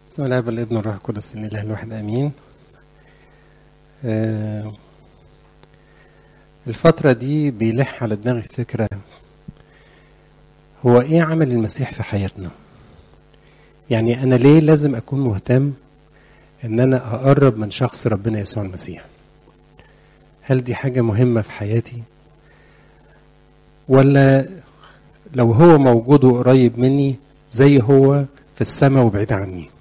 بسم الله والابن والروح القدس الاله الواحد امين آه، الفترة دي بيلح على دماغي فكرة هو ايه عمل المسيح في حياتنا يعني انا ليه لازم اكون مهتم ان انا اقرب من شخص ربنا يسوع المسيح هل دي حاجة مهمة في حياتي ولا لو هو موجود وقريب مني زي هو في السماء وبعيد عني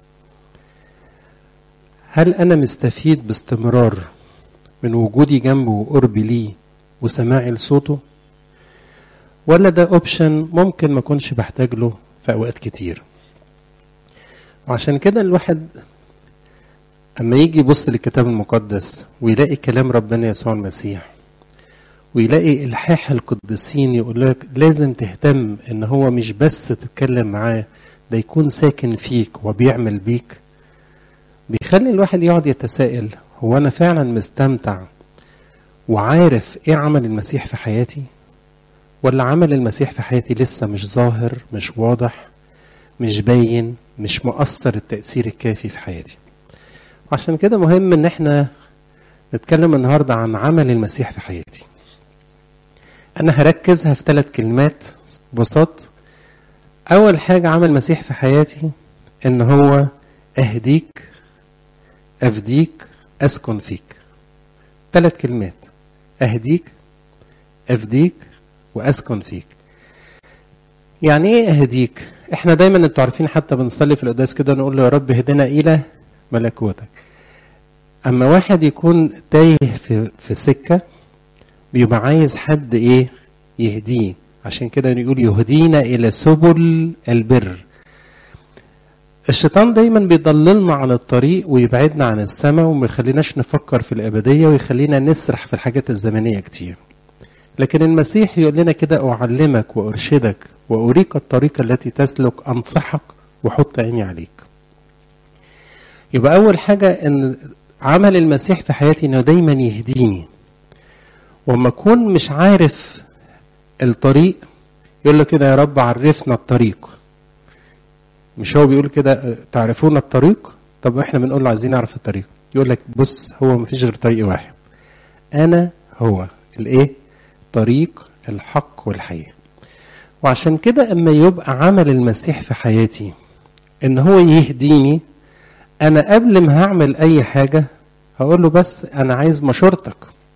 هل أنا مستفيد باستمرار من وجودي جنبه وقربي ليه وسماعي لصوته ولا ده اوبشن ممكن ما اكونش بحتاج له في اوقات كتير وعشان كده الواحد اما يجي يبص للكتاب المقدس ويلاقي كلام ربنا يسوع المسيح ويلاقي الحاح القديسين يقول لك لازم تهتم ان هو مش بس تتكلم معاه ده يكون ساكن فيك وبيعمل بيك بيخلي الواحد يقعد يتساءل هو انا فعلا مستمتع وعارف ايه عمل المسيح في حياتي ولا عمل المسيح في حياتي لسه مش ظاهر مش واضح مش باين مش مؤثر التأثير الكافي في حياتي وعشان كده مهم ان احنا نتكلم النهاردة عن عمل المسيح في حياتي انا هركزها في ثلاث كلمات بساط اول حاجة عمل المسيح في حياتي ان هو اهديك افديك اسكن فيك ثلاث كلمات اهديك افديك واسكن فيك يعني ايه اهديك احنا دايما انتوا عارفين حتى بنصلي في القداس كده نقول له يا رب اهدنا الى ملكوتك اما واحد يكون تايه في في سكه بيبقى عايز حد ايه يهديه عشان كده يقول يهدينا الى سبل البر الشيطان دايما بيضللنا عن الطريق ويبعدنا عن السماء وما يخليناش نفكر في الابديه ويخلينا نسرح في الحاجات الزمنيه كتير لكن المسيح يقول لنا كده اعلمك وارشدك واريك الطريق التي تسلك انصحك وحط عيني عليك يبقى اول حاجه ان عمل المسيح في حياتي انه دايما يهديني وما اكون مش عارف الطريق يقول له كده يا رب عرفنا الطريق مش هو بيقول كده تعرفون الطريق طب احنا بنقول له عايزين نعرف الطريق يقول لك بص هو مفيش غير طريق واحد انا هو الايه طريق الحق والحياه وعشان كده اما يبقى عمل المسيح في حياتي ان هو يهديني انا قبل ما هعمل اي حاجه هقول له بس انا عايز مشورتك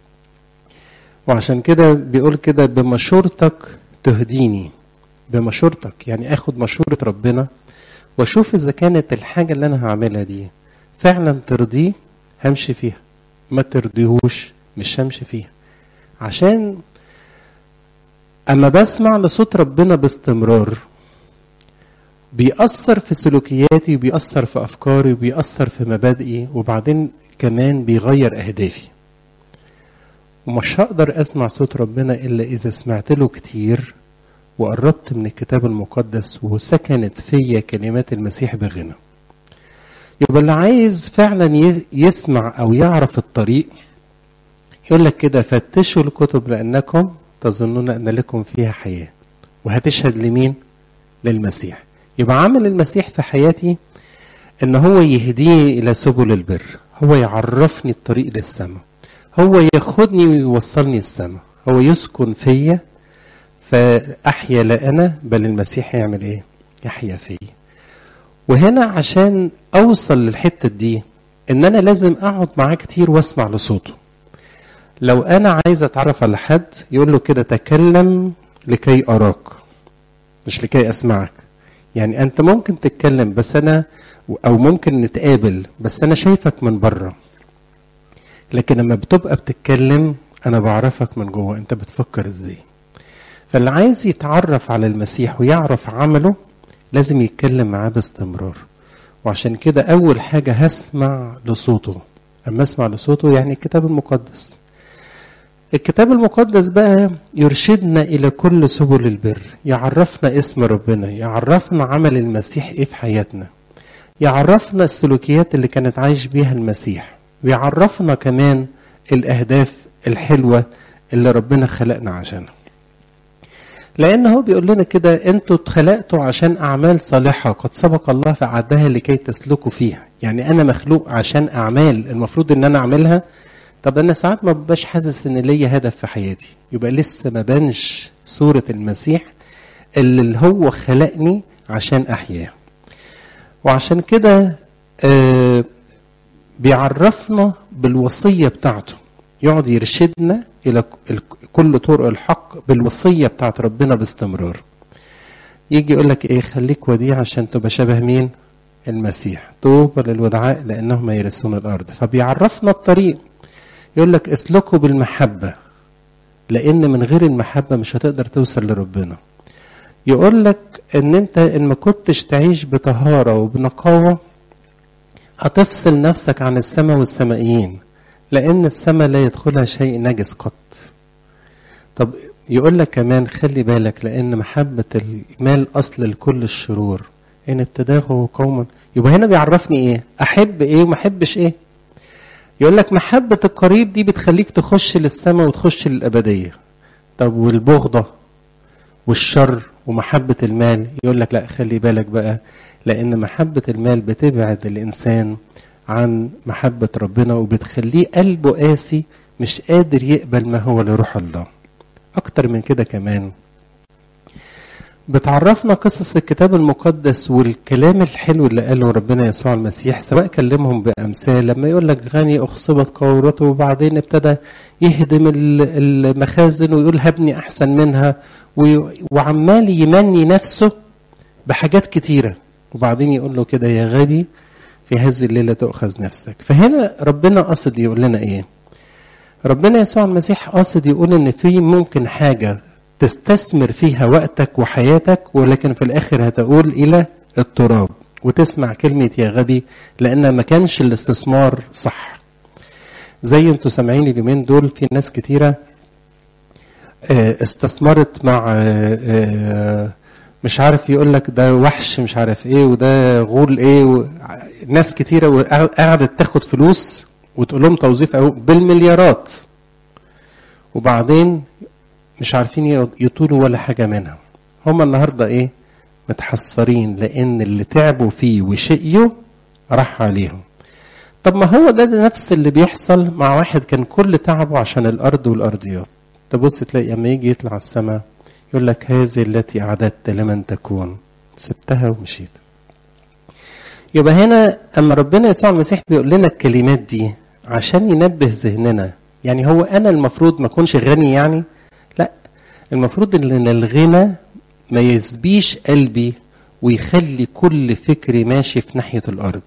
وعشان كده بيقول كده بمشورتك تهديني بمشورتك يعني اخد مشورة ربنا واشوف اذا كانت الحاجة اللي انا هعملها دي فعلا ترضيه همشي فيها ما ترضيهوش مش همشي فيها عشان اما بسمع لصوت ربنا باستمرار بيأثر في سلوكياتي وبيأثر في أفكاري وبيأثر في مبادئي وبعدين كمان بيغير أهدافي ومش هقدر أسمع صوت ربنا إلا إذا سمعت له كتير وقربت من الكتاب المقدس وسكنت فيا كلمات المسيح بغنى يبقى اللي عايز فعلا يسمع أو يعرف الطريق يقول لك كده فتشوا الكتب لأنكم تظنون أن لكم فيها حياة وهتشهد لمين؟ للمسيح يبقى عمل المسيح في حياتي ان هو يهديني الى سبل البر هو يعرفني الطريق للسماء هو ياخدني ويوصلني السماء هو يسكن فيا فاحيا لا انا بل المسيح يعمل ايه يحيا فيا وهنا عشان اوصل للحته دي ان انا لازم اقعد معاه كتير واسمع لصوته لو انا عايز اتعرف على حد يقول له كده تكلم لكي اراك مش لكي اسمعك يعني انت ممكن تتكلم بس انا او ممكن نتقابل بس انا شايفك من بره لكن لما بتبقى بتتكلم انا بعرفك من جوه انت بتفكر ازاي فاللي عايز يتعرف على المسيح ويعرف عمله لازم يتكلم معاه باستمرار وعشان كده اول حاجه هسمع لصوته اما اسمع لصوته يعني الكتاب المقدس الكتاب المقدس بقى يرشدنا إلى كل سبل البر يعرفنا اسم ربنا يعرفنا عمل المسيح إيه في حياتنا يعرفنا السلوكيات اللي كانت عايش بيها المسيح ويعرفنا كمان الأهداف الحلوة اللي ربنا خلقنا عشانها لان هو بيقول لنا كده انتوا اتخلقتوا عشان اعمال صالحه قد سبق الله فاعدها لكي تسلكوا فيها يعني انا مخلوق عشان اعمال المفروض ان انا اعملها طب انا ساعات ما ببقاش حاسس ان ليا هدف في حياتي يبقى لسه ما بانش صوره المسيح اللي هو خلقني عشان احياه وعشان كده آه بيعرفنا بالوصيه بتاعته يقعد يرشدنا الى كل طرق الحق بالوصيه بتاعت ربنا باستمرار يجي يقول لك ايه خليك وديع عشان تبقى شبه مين المسيح طوبى للودعاء لانهم يرثون الارض فبيعرفنا الطريق يقول لك اسلكوا بالمحبه لان من غير المحبه مش هتقدر توصل لربنا يقول لك ان انت ان ما كنتش تعيش بطهاره وبنقاوه هتفصل نفسك عن السماء والسمائيين لأن السماء لا يدخلها شيء نجس قط طب يقول لك كمان خلي بالك لأن محبة المال أصل لكل الشرور إن ابتداه قوما يبقى هنا بيعرفني إيه أحب إيه وما أحبش إيه يقول لك محبة القريب دي بتخليك تخش للسماء وتخش للأبدية طب والبغضة والشر ومحبة المال يقول لك لا خلي بالك بقى لأن محبة المال بتبعد الإنسان عن محبة ربنا وبتخليه قلبه قاسي مش قادر يقبل ما هو لروح الله أكتر من كده كمان بتعرفنا قصص الكتاب المقدس والكلام الحلو اللي قاله ربنا يسوع المسيح سواء كلمهم بأمثال لما يقول لك غني أخصبت قورته وبعدين ابتدى يهدم المخازن ويقول هبني أحسن منها وعمال يمني نفسه بحاجات كتيرة وبعدين يقول له كده يا غبي في هذه الليلة تؤخذ نفسك فهنا ربنا قصد يقول لنا ايه ربنا يسوع المسيح قصد يقول ان في ممكن حاجة تستثمر فيها وقتك وحياتك ولكن في الاخر هتقول الى التراب وتسمع كلمة يا غبي لان ما كانش الاستثمار صح زي انتوا سامعين اليومين دول في ناس كتيرة استثمرت مع مش عارف يقول لك ده وحش مش عارف ايه وده غول ايه و... ناس كتيرة قعدت تاخد فلوس وتقول لهم توظيف أو بالمليارات وبعدين مش عارفين يطولوا ولا حاجة منها هم النهاردة ايه متحسرين لان اللي تعبوا فيه وشقيوا راح عليهم طب ما هو ده, ده نفس اللي بيحصل مع واحد كان كل تعبه عشان الارض والارضيات تبص تلاقي اما يجي يطلع السماء يقول لك هذه التي أعددت لمن تكون سبتها ومشيت يبقى هنا أما ربنا يسوع المسيح بيقول لنا الكلمات دي عشان ينبه ذهننا يعني هو أنا المفروض ما أكونش غني يعني لا المفروض ان الغنى ما يسبيش قلبي ويخلي كل فكري ماشي في ناحية الأرض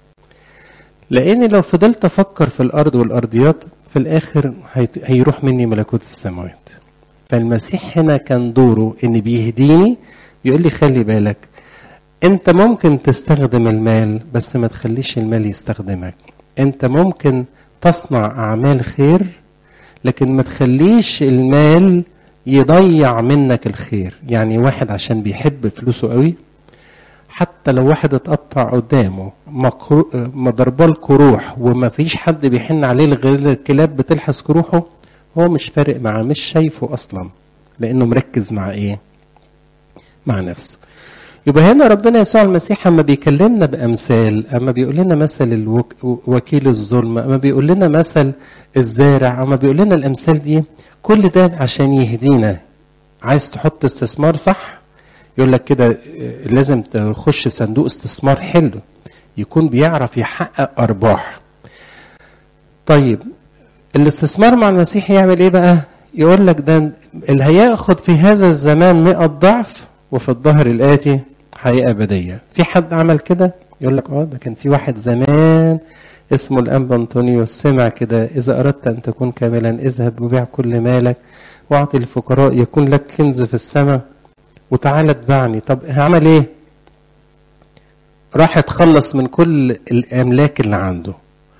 لأن لو فضلت أفكر في الأرض والأرضيات في الآخر هيروح مني ملكوت السماوات فالمسيح هنا كان دوره ان بيهديني بيقول لي خلي بالك انت ممكن تستخدم المال بس ما تخليش المال يستخدمك انت ممكن تصنع اعمال خير لكن ما تخليش المال يضيع منك الخير يعني واحد عشان بيحب فلوسه قوي حتى لو واحد اتقطع قدامه مضربه كروح وما فيش حد بيحن عليه غير الكلاب بتلحس كروحه هو مش فارق معاه مش شايفه اصلا لانه مركز مع ايه مع نفسه يبقى هنا ربنا يسوع المسيح اما بيكلمنا بامثال اما بيقول لنا مثل الوك... وكيل الظلم اما بيقول لنا مثل الزارع اما بيقول لنا الامثال دي كل ده عشان يهدينا عايز تحط استثمار صح يقول لك كده لازم تخش صندوق استثمار حلو يكون بيعرف يحقق ارباح طيب الاستثمار مع المسيح يعمل ايه بقى يقول لك ده اللي هياخد في هذا الزمان مئة ضعف وفي الظهر الآتي حقيقة أبدية في حد عمل كده يقول لك اه ده كان في واحد زمان اسمه الأنبا أنطونيوس سمع كده إذا أردت أن تكون كاملا اذهب وبيع كل مالك واعطي الفقراء يكون لك كنز في السماء وتعالى اتبعني طب عمل ايه راح اتخلص من كل الأملاك اللي عنده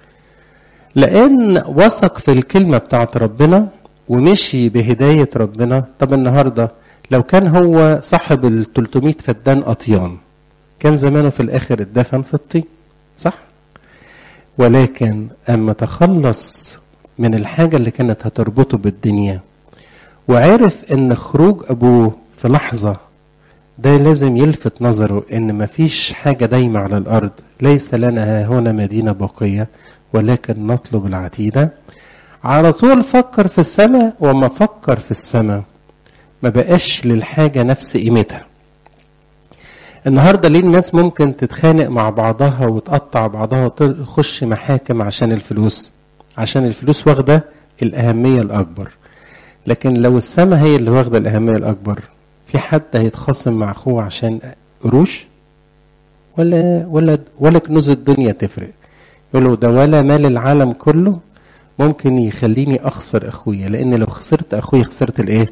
لأن وثق في الكلمة بتاعت ربنا ومشي بهداية ربنا طب النهاردة لو كان هو صاحب ال 300 فدان أطيان كان زمانه في الآخر اتدفن في الطين صح؟ ولكن أما تخلص من الحاجة اللي كانت هتربطه بالدنيا وعرف ان خروج ابوه في لحظة ده لازم يلفت نظره ان مفيش حاجة دايمة على الارض ليس لنا هنا مدينة باقية ولكن نطلب العتيدة على طول فكر في السماء وما فكر في السماء ما بقاش للحاجة نفس قيمتها النهاردة ليه الناس ممكن تتخانق مع بعضها وتقطع بعضها وتخش محاكم عشان الفلوس عشان الفلوس واخدة الأهمية الأكبر لكن لو السماء هي اللي واخدة الأهمية الأكبر في حد هيتخاصم مع أخوه عشان قروش ولا ولا ولا كنوز الدنيا تفرق يقول له ده ولا مال العالم كله ممكن يخليني أخسر أخويا لأن لو خسرت أخويا خسرت الإيه؟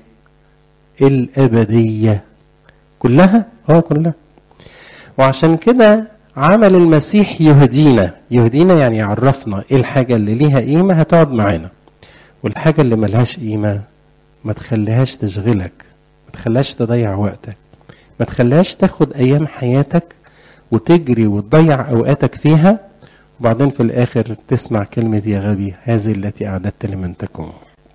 الأبدية كلها اه كلها وعشان كده عمل المسيح يهدينا يهدينا يعني يعرفنا ايه الحاجة اللي ليها قيمة هتقعد معانا والحاجة اللي ملهاش قيمة ما تخليهاش تشغلك ما تخليهاش تضيع وقتك ما تخليهاش تاخد ايام حياتك وتجري وتضيع اوقاتك فيها وبعدين في الاخر تسمع كلمة يا غبي هذه التي اعددت لمن تكون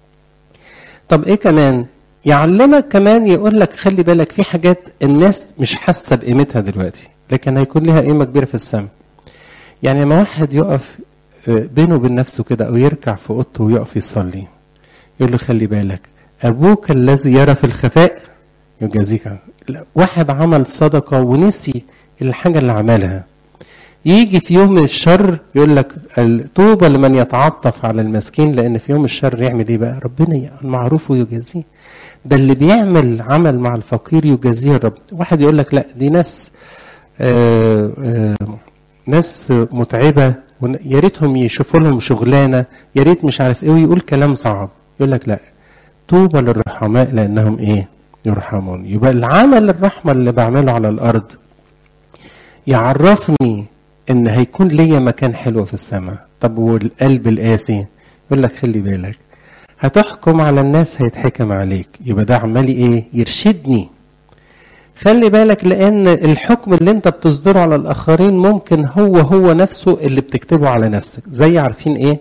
طب ايه كمان يعلمك كمان يقول لك خلي بالك في حاجات الناس مش حاسه بقيمتها دلوقتي لكن هيكون لها قيمه كبيره في السماء يعني لما واحد يقف بينه وبين نفسه كده او يركع في اوضته ويقف يصلي يقول له خلي بالك ابوك الذي يرى في الخفاء يجازيك واحد عمل صدقه ونسي الحاجه اللي عملها يجي في يوم الشر يقول لك طوبى لمن يتعطف على المسكين لان في يوم الشر يعمل ايه بقى ربنا معروف ويجازيه ده اللي بيعمل عمل مع الفقير يجازيه الرب واحد يقول لك لا دي ناس آآ آآ ناس متعبه يا ريتهم يشوفوا لهم شغلانه يا ريت مش عارف ايه ويقول كلام صعب يقول لك لا طوبى للرحماء لانهم ايه يرحمون يبقى العمل الرحمه اللي بعمله على الارض يعرفني ان هيكون ليا مكان حلو في السماء طب والقلب القاسي يقول لك خلي بالك هتحكم على الناس هيتحكم عليك يبقى ده عمال ايه يرشدني خلي بالك لان الحكم اللي انت بتصدره على الاخرين ممكن هو هو نفسه اللي بتكتبه على نفسك زي عارفين ايه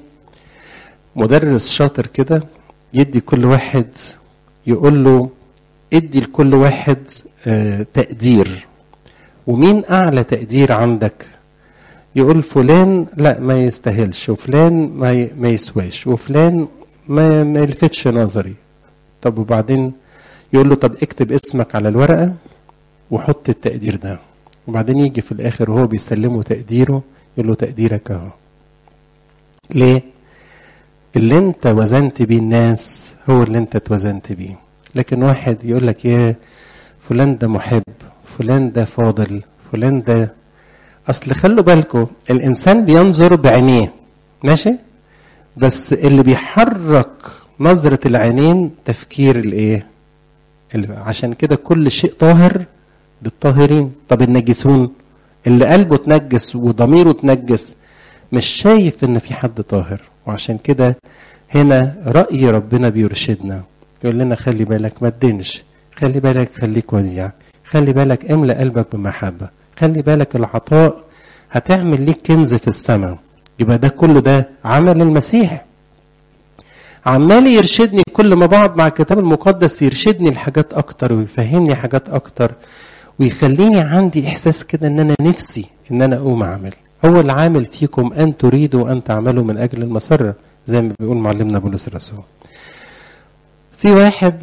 مدرس شاطر كده يدي كل واحد يقول له ادي لكل واحد آه تقدير ومين اعلى تقدير عندك يقول فلان لا ما يستاهلش وفلان ما ما يسواش وفلان ما ما يلفتش نظري طب وبعدين يقول له طب اكتب اسمك على الورقه وحط التقدير ده وبعدين يجي في الاخر وهو بيسلمه تقديره يقول له تقديرك اهو ليه اللي انت وزنت بيه الناس هو اللي انت اتوزنت بيه لكن واحد يقول لك يا فلان ده محب فلان ده فاضل فلان ده اصل خلوا بالكم الانسان بينظر بعينيه ماشي بس اللي بيحرك نظرة العينين تفكير الايه عشان كده كل شيء طاهر للطاهرين طب النجسون اللي قلبه تنجس وضميره تنجس مش شايف ان في حد طاهر وعشان كده هنا رأي ربنا بيرشدنا يقول لنا خلي بالك ما تدينش خلي بالك خليك وديع خلي بالك املأ قلبك بمحبة خلي بالك العطاء هتعمل ليك كنز في السماء يبقى ده كله ده عمل المسيح عمال يرشدني كل ما بقعد مع الكتاب المقدس يرشدني لحاجات اكتر ويفهمني حاجات اكتر ويخليني عندي احساس كده ان انا نفسي ان انا اقوم اعمل هو العامل فيكم ان تريدوا ان تعملوا من اجل المسره زي ما بيقول معلمنا بولس الرسول في واحد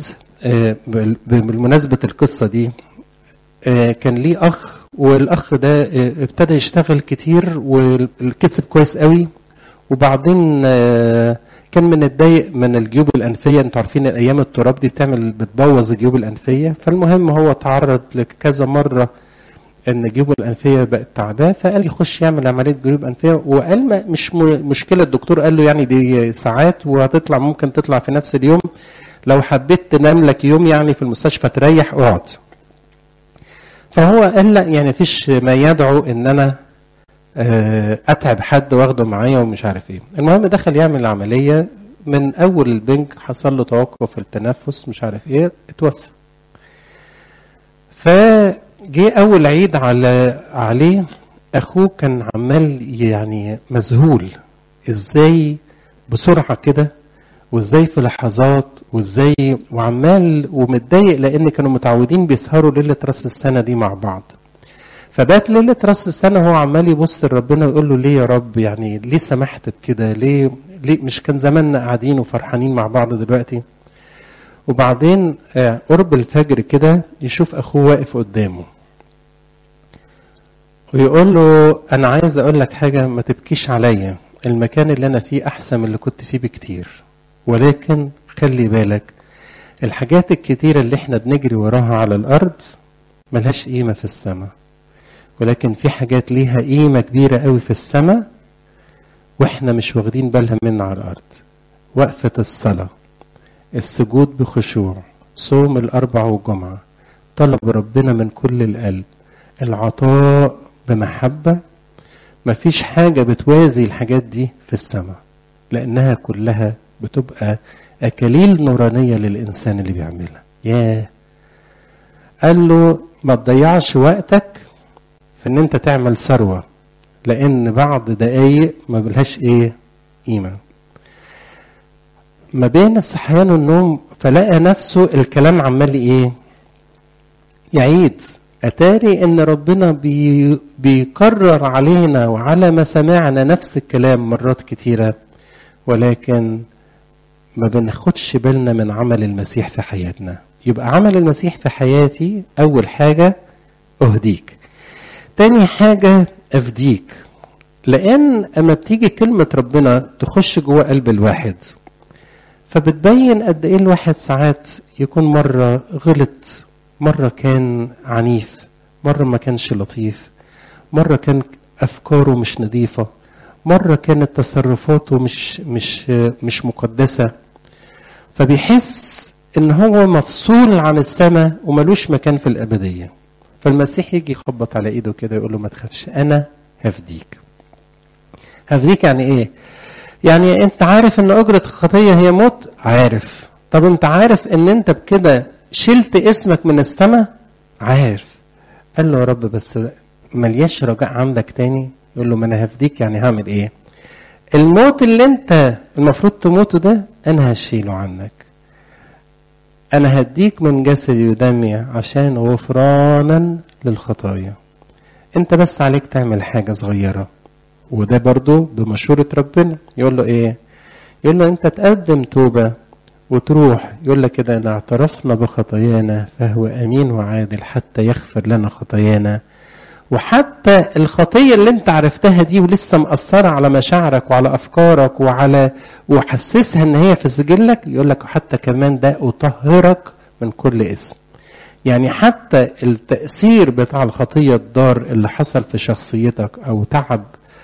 بمناسبه القصه دي كان ليه اخ والاخ ده ابتدى يشتغل كتير والكسب كويس قوي وبعدين كان من الضايق من الجيوب الانفيه انتوا عارفين الايام التراب دي بتعمل بتبوظ الجيوب الانفيه فالمهم هو تعرض لكذا مره ان جيوبه الانفيه بقت تعباه فقال يخش يعمل عمليه جيوب انفيه وقال ما مش مشكله الدكتور قال له يعني دي ساعات وهتطلع ممكن تطلع في نفس اليوم لو حبيت تنام لك يوم يعني في المستشفى تريح اقعد فهو قال لا يعني فيش ما يدعو ان انا اتعب حد واخده معايا ومش عارف ايه المهم دخل يعمل العمليه من اول البنك حصل له توقف في التنفس مش عارف ايه اتوفى فجه اول عيد على عليه اخوه كان عمال يعني مذهول ازاي بسرعه كده وازاي في لحظات وازاي وعمال ومتضايق لان كانوا متعودين بيسهروا ليله راس السنه دي مع بعض فبات ليله راس السنه هو عمال يبص لربنا ويقول له ليه يا رب يعني ليه سمحت بكده ليه ليه مش كان زماننا قاعدين وفرحانين مع بعض دلوقتي وبعدين قرب الفجر كده يشوف اخوه واقف قدامه ويقول له انا عايز اقول لك حاجه ما تبكيش عليا المكان اللي انا فيه احسن من اللي كنت فيه بكتير ولكن خلي بالك الحاجات الكتيره اللي احنا بنجري وراها على الارض ملهاش قيمه في السماء ولكن في حاجات ليها قيمه كبيره قوي في السماء واحنا مش واخدين بالها منها على الارض وقفه الصلاه السجود بخشوع صوم الاربع والجمعه طلب ربنا من كل القلب العطاء بمحبه مفيش حاجه بتوازي الحاجات دي في السماء لانها كلها بتبقى اكاليل نورانيه للانسان اللي بيعملها ياه قال له ما تضيعش وقتك في ان انت تعمل ثروه لان بعض دقايق ما بلهاش ايه قيمه ما بين الصحيان والنوم فلقى نفسه الكلام عمال ايه يعيد اتاري ان ربنا بي بيكرر علينا وعلى مسامعنا نفس الكلام مرات كتيره ولكن ما بناخدش بالنا من عمل المسيح في حياتنا يبقى عمل المسيح في حياتي اول حاجه اهديك تاني حاجه افديك لان اما بتيجي كلمه ربنا تخش جوه قلب الواحد فبتبين قد ايه الواحد ساعات يكون مره غلط مره كان عنيف مره ما كانش لطيف مره كان افكاره مش نظيفه مره كانت تصرفاته مش مش مش مقدسه فبيحس ان هو مفصول عن السماء وملوش مكان في الابديه فالمسيح يجي يخبط على ايده كده يقول له ما تخافش انا هفديك هفديك يعني ايه يعني انت عارف ان اجرة الخطية هي موت عارف طب انت عارف ان انت بكده شلت اسمك من السماء عارف قال له يا رب بس ملياش رجاء عندك تاني يقول له ما انا هفديك يعني هعمل ايه الموت اللي انت المفروض تموته ده انا هشيله عنك انا هديك من جسدي ودمي عشان غفرانا للخطايا انت بس عليك تعمل حاجة صغيرة وده برضو بمشورة ربنا يقول له ايه يقول له انت تقدم توبة وتروح يقول لك كده ان اعترفنا بخطايانا فهو امين وعادل حتى يغفر لنا خطايانا وحتى الخطية اللي انت عرفتها دي ولسه مأثرة على مشاعرك وعلى أفكارك وعلى وحسسها ان هي في سجلك يقول لك حتى كمان ده أطهرك من كل اسم يعني حتى التأثير بتاع الخطية الضار اللي حصل في شخصيتك أو تعب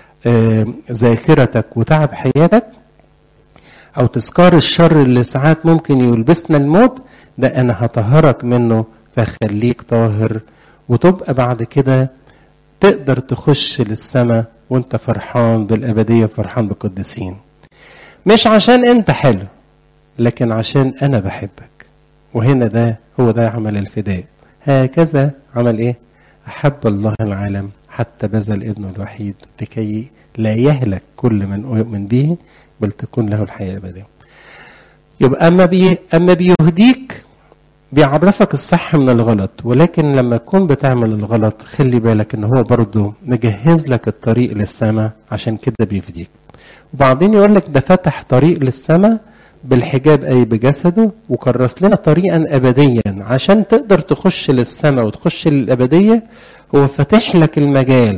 ذاكرتك وتعب حياتك او تذكار الشر اللي ساعات ممكن يلبسنا الموت ده انا هطهرك منه فخليك طاهر وتبقى بعد كده تقدر تخش للسماء وانت فرحان بالابديه فرحان بالقديسين مش عشان انت حلو لكن عشان انا بحبك وهنا ده هو ده عمل الفداء هكذا عمل ايه احب الله العالم حتى بذل ابنه الوحيد لكي لا يهلك كل من يؤمن به بل تكون له الحياة الأبدية. يبقى أما بي أما بيهديك بيعرفك الصح من الغلط ولكن لما تكون بتعمل الغلط خلي بالك ان هو برضه مجهز لك الطريق للسماء عشان كده بيفديك. وبعدين يقول لك ده فتح طريق للسماء بالحجاب اي بجسده وكرس لنا طريقا ابديا عشان تقدر تخش للسماء وتخش للابديه هو فاتح لك المجال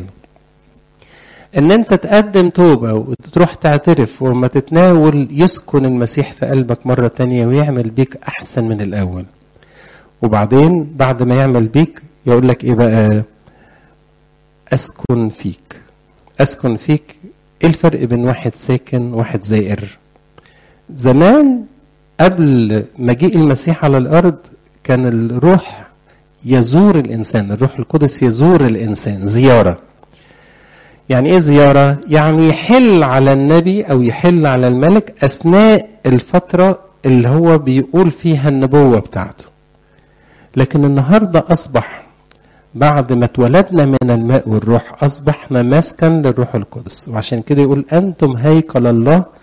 ان انت تقدم توبة وتروح تعترف وما تتناول يسكن المسيح في قلبك مرة تانية ويعمل بيك احسن من الاول وبعدين بعد ما يعمل بيك يقول لك ايه بقى اسكن فيك اسكن فيك ايه الفرق بين واحد ساكن وواحد زائر زمان قبل مجيء المسيح على الارض كان الروح يزور الانسان الروح القدس يزور الانسان زياره يعني ايه زياره يعني يحل على النبي او يحل على الملك اثناء الفتره اللي هو بيقول فيها النبوه بتاعته لكن النهارده اصبح بعد ما اتولدنا من الماء والروح اصبحنا مسكن للروح القدس وعشان كده يقول انتم هيكل الله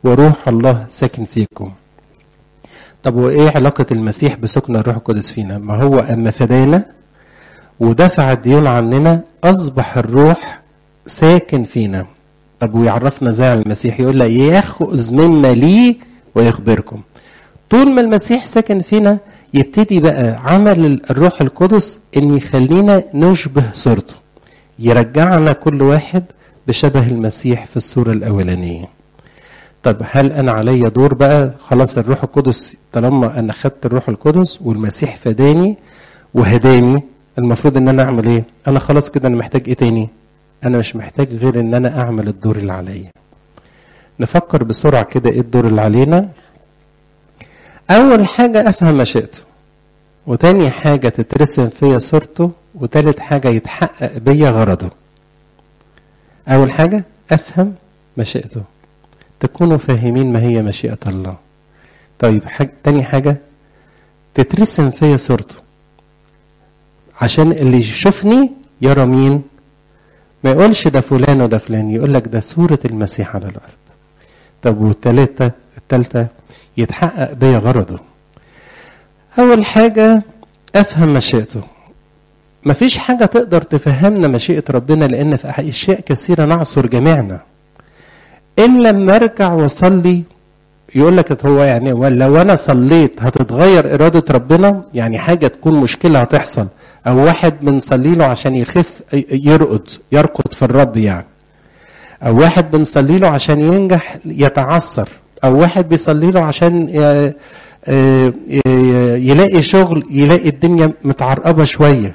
وروح الله ساكن فيكم طب وايه علاقة المسيح بسكن الروح القدس فينا ما هو اما فدانا ودفع الديون عننا اصبح الروح ساكن فينا طب ويعرفنا ازاي عن المسيح يقول لك ياخذ مما لي ويخبركم طول ما المسيح ساكن فينا يبتدي بقى عمل الروح القدس ان يخلينا نشبه صورته يرجعنا كل واحد بشبه المسيح في الصورة الأولانية طب هل أنا عليا دور بقى خلاص الروح القدس طالما أنا خدت الروح القدس والمسيح فداني وهداني المفروض ان انا اعمل ايه انا خلاص كده انا محتاج ايه تاني انا مش محتاج غير ان انا اعمل الدور اللي عليا نفكر بسرعة كده ايه الدور اللي علينا اول حاجة افهم مشيئته وتاني حاجة تترسم فيا صورته وتالت حاجة يتحقق بيا غرضه اول حاجة افهم مشيئته تكونوا فاهمين ما هي مشيئة الله طيب حاجة تاني حاجة تترسم فيا صورته عشان اللي يشوفني يرى مين ما يقولش ده فلان وده فلان يقول لك ده صورة المسيح على الأرض طب والتالتة التالتة يتحقق بيا غرضه أول حاجة أفهم مشيئته مفيش حاجة تقدر تفهمنا مشيئة ربنا لأن في أشياء كثيرة نعصر جميعنا إلا لما أرجع وأصلي يقول لك هو يعني لو أنا صليت هتتغير إرادة ربنا يعني حاجة تكون مشكلة هتحصل او واحد بنصلي له عشان يخف يرقد يرقد في الرب يعني او واحد بنصلي له عشان ينجح يتعثر او واحد بيصلي له عشان يلاقي شغل يلاقي الدنيا متعرقبه شويه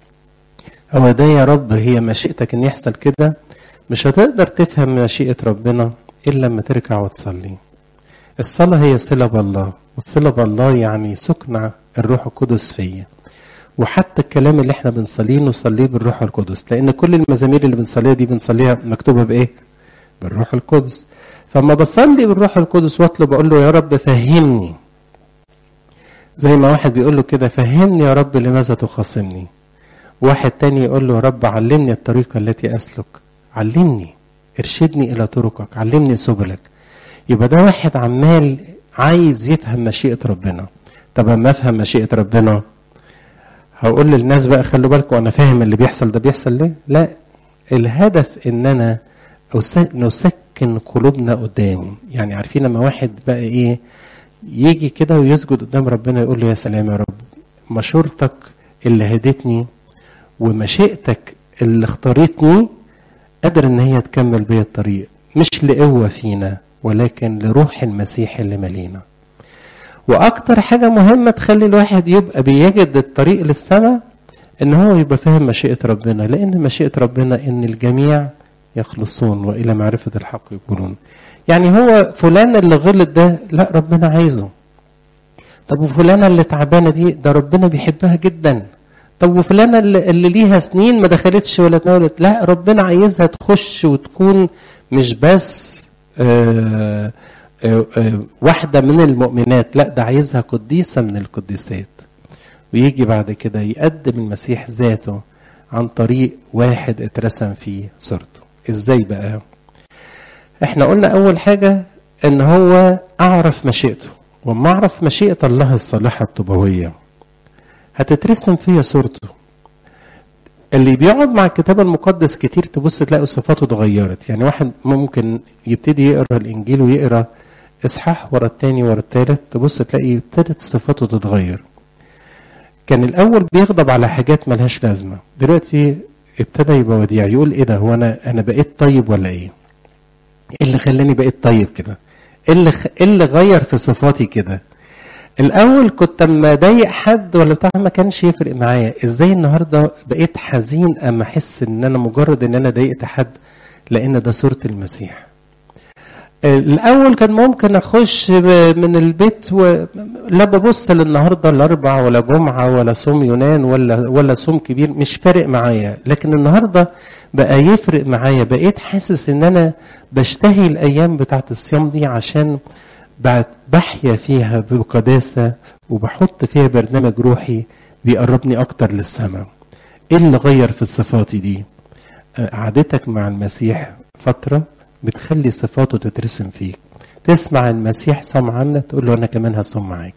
هو ده يا رب هي مشيئتك ان يحصل كده مش هتقدر تفهم مشيئه ربنا الا لما ترجع وتصلي الصلاه هي صله بالله والصله بالله يعني سكن الروح القدس فيا وحتى الكلام اللي احنا بنصليه نصليه بالروح القدس لان كل المزامير اللي بنصليها دي بنصليها مكتوبه بايه بالروح القدس فما بصلي بالروح القدس واطلب اقول له يا رب فهمني زي ما واحد بيقول له كده فهمني يا رب لماذا تخاصمني واحد تاني يقول له يا رب علمني الطريقه التي اسلك علمني ارشدني الى طرقك علمني سبلك يبقى ده واحد عمال عايز يفهم مشيئه ربنا طب اما افهم مشيئه ربنا هقول للناس بقى خلوا بالكم انا فاهم اللي بيحصل ده بيحصل ليه لا الهدف ان انا نسكن قلوبنا قدام يعني عارفين لما واحد بقى ايه يجي كده ويسجد قدام ربنا يقول له يا سلام يا رب مشورتك اللي هدتني ومشيئتك اللي اختارتني قادر ان هي تكمل بيا الطريق مش لقوه فينا ولكن لروح المسيح اللي ملينا واكتر حاجه مهمه تخلي الواحد يبقى بيجد الطريق للسماء ان هو يبقى فاهم مشيئه ربنا لان مشيئه ربنا ان الجميع يخلصون والى معرفه الحق يقولون يعني هو فلان اللي غلط ده لا ربنا عايزه طب وفلانه اللي تعبانه دي ده ربنا بيحبها جدا طب وفلانه اللي, اللي ليها سنين ما دخلتش ولا اتناولت لا ربنا عايزها تخش وتكون مش بس آه واحدة من المؤمنات لا ده عايزها قديسة من القديسات ويجي بعد كده يقدم المسيح ذاته عن طريق واحد اترسم فيه صورته ازاي بقى احنا قلنا اول حاجة ان هو اعرف مشيئته وما اعرف مشيئة الله الصالحة الطبوية هتترسم فيا صورته اللي بيقعد مع الكتاب المقدس كتير تبص تلاقي صفاته اتغيرت يعني واحد ممكن يبتدي يقرا الانجيل ويقرا اصحاح ورا التاني ورا التالت تبص تلاقي ابتدت صفاته تتغير كان الاول بيغضب على حاجات ملهاش لازمه دلوقتي ابتدى يبقى وديع يقول ايه ده هو انا انا بقيت طيب ولا ايه ايه اللي خلاني بقيت طيب كده ايه اللي خ... ايه اللي غير في صفاتي كده الاول كنت اما اضايق حد ولا بتاع ما كانش يفرق معايا ازاي النهارده بقيت حزين اما احس ان انا مجرد ان انا ضايقت حد لان ده صوره المسيح الاول كان ممكن اخش من البيت و... لا ببص للنهارده الاربع ولا جمعه ولا صوم يونان ولا ولا صوم كبير مش فارق معايا لكن النهارده بقى يفرق معايا بقيت حاسس ان انا بشتهي الايام بتاعت الصيام دي عشان بحيا فيها بقداسه وبحط فيها برنامج روحي بيقربني اكتر للسماء ايه اللي غير في صفاتي دي قعدتك مع المسيح فتره بتخلي صفاته تترسم فيك تسمع المسيح صم عنا تقول له انا كمان هصوم معاك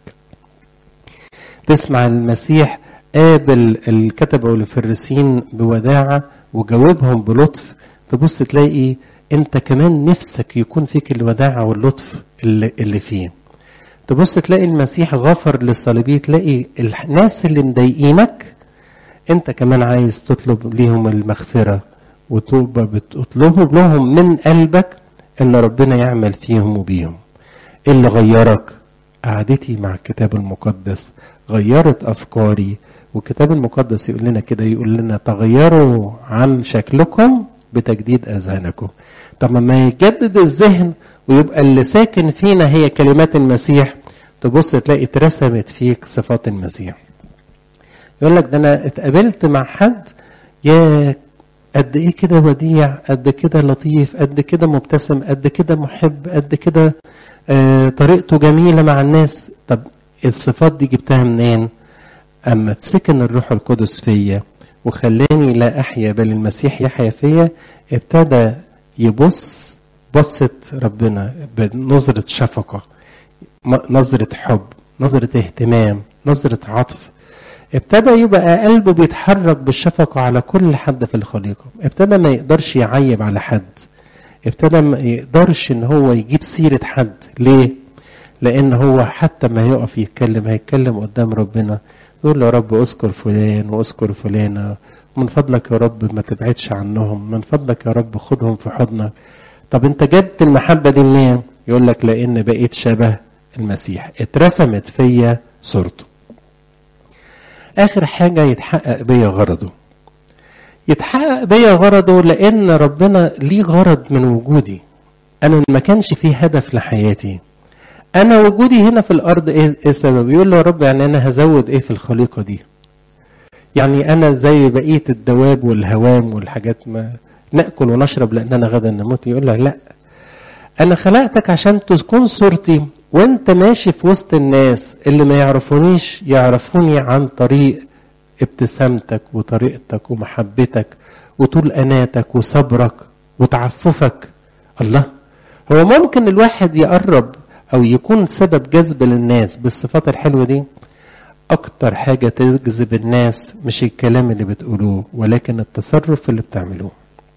تسمع المسيح قابل الكتبة والفريسين بوداعة وجاوبهم بلطف تبص تلاقي انت كمان نفسك يكون فيك الوداعة واللطف اللي, اللي فيه تبص تلاقي المسيح غفر للصليبي تلاقي الناس اللي مضايقينك انت كمان عايز تطلب ليهم المغفرة وتبقى بتطلب لهم من قلبك ان ربنا يعمل فيهم وبيهم ايه اللي غيرك قعدتي مع الكتاب المقدس غيرت افكاري والكتاب المقدس يقول لنا كده يقول لنا تغيروا عن شكلكم بتجديد اذهانكم طب ما يجدد الذهن ويبقى اللي ساكن فينا هي كلمات المسيح تبص تلاقي اترسمت فيك صفات المسيح يقول لك ده انا اتقابلت مع حد يا قد ايه كده وديع قد كده لطيف قد كده مبتسم قد كده محب قد كده آه طريقته جميله مع الناس طب الصفات دي جبتها منين اما تسكن الروح القدس فيا وخلاني لا احيا بل المسيح يحيا فيا ابتدى يبص بصة ربنا بنظرة شفقة نظرة حب نظرة اهتمام نظرة عطف ابتدى يبقى قلبه بيتحرك بالشفقة على كل حد في الخليقة ابتدى ما يقدرش يعيب على حد ابتدى ما يقدرش ان هو يجيب سيرة حد ليه لان هو حتى ما يقف يتكلم هيتكلم قدام ربنا يقول له يا رب اذكر فلان واذكر فلانة من فضلك يا رب ما تبعدش عنهم من فضلك يا رب خدهم في حضنك طب انت جبت المحبة دي منين يقول لك لان بقيت شبه المسيح اترسمت فيا صورته اخر حاجة يتحقق بيا غرضه يتحقق بيا غرضه لان ربنا ليه غرض من وجودي انا ما كانش فيه هدف لحياتي انا وجودي هنا في الارض ايه السبب يقول له يا رب يعني انا هزود ايه في الخليقه دي يعني انا زي بقيه الدواب والهوام والحاجات ما ناكل ونشرب لاننا غدا نموت يقول لك لا انا خلقتك عشان تكون صورتي وانت ماشي في وسط الناس اللي ما يعرفونيش يعرفوني عن طريق ابتسامتك وطريقتك ومحبتك وطول اناتك وصبرك وتعففك الله هو ممكن الواحد يقرب او يكون سبب جذب للناس بالصفات الحلوه دي اكتر حاجه تجذب الناس مش الكلام اللي بتقولوه ولكن التصرف اللي بتعملوه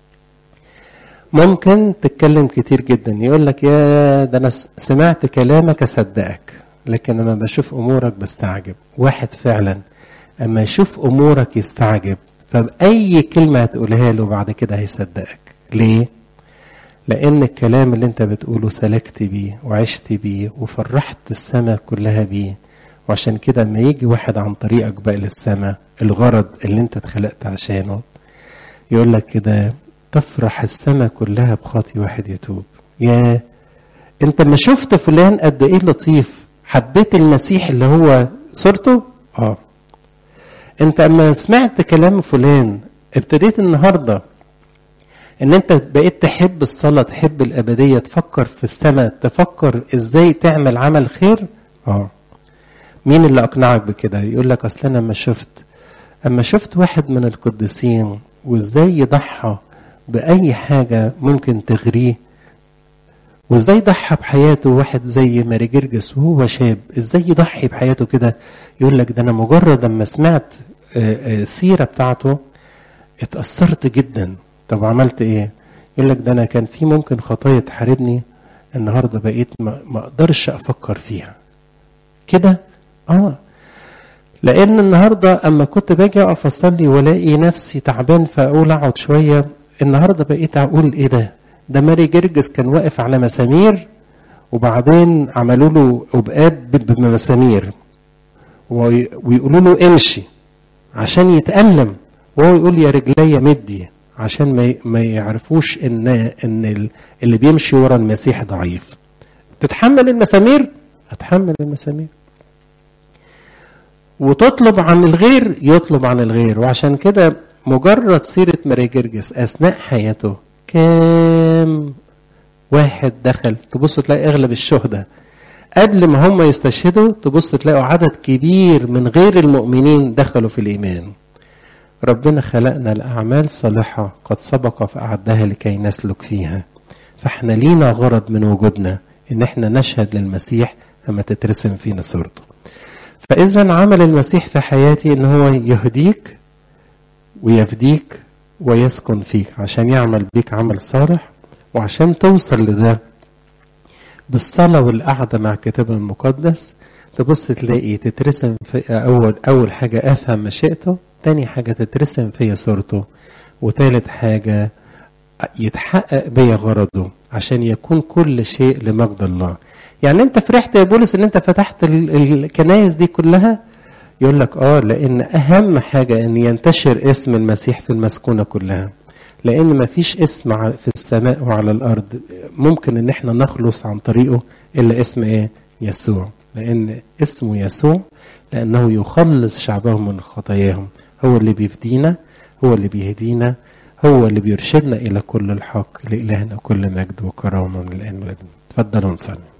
ممكن تتكلم كتير جدا يقول لك يا ده انا سمعت كلامك اصدقك لكن لما بشوف امورك بستعجب واحد فعلا اما يشوف امورك يستعجب فبأي كلمة هتقولها له بعد كده هيصدقك ليه؟ لأن الكلام اللي أنت بتقوله سلكت بيه وعشت بيه وفرحت السماء كلها بيه وعشان كده لما يجي واحد عن طريقك بقى للسماء الغرض اللي أنت اتخلقت عشانه يقول لك كده تفرح السماء كلها بخاطي واحد يتوب يا أنت ما شفت فلان قد إيه لطيف حبيت المسيح اللي هو صورته؟ آه أنت أما سمعت كلام فلان ابتديت النهارده ان انت بقيت تحب الصلاه تحب الابديه تفكر في السماء تفكر ازاي تعمل عمل خير اه مين اللي اقنعك بكده يقول لك اصل انا لما شفت اما شفت واحد من القديسين وازاي يضحى باي حاجه ممكن تغريه وازاي ضحى بحياته واحد زي ماري جرجس وهو شاب ازاي يضحي بحياته كده يقول لك ده انا مجرد اما سمعت السيره بتاعته اتاثرت جدا طب عملت ايه يقول لك ده انا كان في ممكن خطايا تحاربني النهارده بقيت ما, ما اقدرش افكر فيها كده اه لان النهارده اما كنت باجي اقف اصلي والاقي نفسي تعبان فاقول اقعد شويه النهارده بقيت اقول ايه ده ده ماري جرجس كان واقف على مسامير وبعدين عملوا له قبقاب بمسامير ويقولوا له امشي عشان يتألم وهو يقول يا رجلي مدي عشان ما ما يعرفوش ان ان اللي بيمشي ورا المسيح ضعيف تتحمل المسامير هتحمل المسامير وتطلب عن الغير يطلب عن الغير وعشان كده مجرد سيرة ماري جرجس أثناء حياته كام واحد دخل تبص تلاقي أغلب الشهداء قبل ما هم يستشهدوا تبص تلاقوا عدد كبير من غير المؤمنين دخلوا في الإيمان ربنا خلقنا الأعمال صالحة قد سبق فأعدها لكي نسلك فيها فاحنا لينا غرض من وجودنا ان احنا نشهد للمسيح لما تترسم فينا صورته فاذا عمل المسيح في حياتي ان هو يهديك ويفديك ويسكن فيك عشان يعمل بيك عمل صالح وعشان توصل لده بالصلاة والقعدة مع الكتاب المقدس تبص تلاقي تترسم في أول أول حاجة أفهم مشيئته تاني حاجة تترسم فيا صورته وتالت حاجة يتحقق بيا غرضه عشان يكون كل شيء لمجد الله يعني انت فرحت يا بولس ان انت فتحت الكنايس دي كلها يقول لك اه لان اهم حاجة ان ينتشر اسم المسيح في المسكونة كلها لان ما فيش اسم في السماء وعلى الارض ممكن ان احنا نخلص عن طريقه الا اسم ايه يسوع لان اسمه يسوع لانه يخلص شعبه من خطاياهم هو اللي بيفدينا هو اللي بيهدينا هو اللي بيرشدنا الى كل الحق لالهنا كل مجد وكرامه من الان والابد تفضلوا نصلي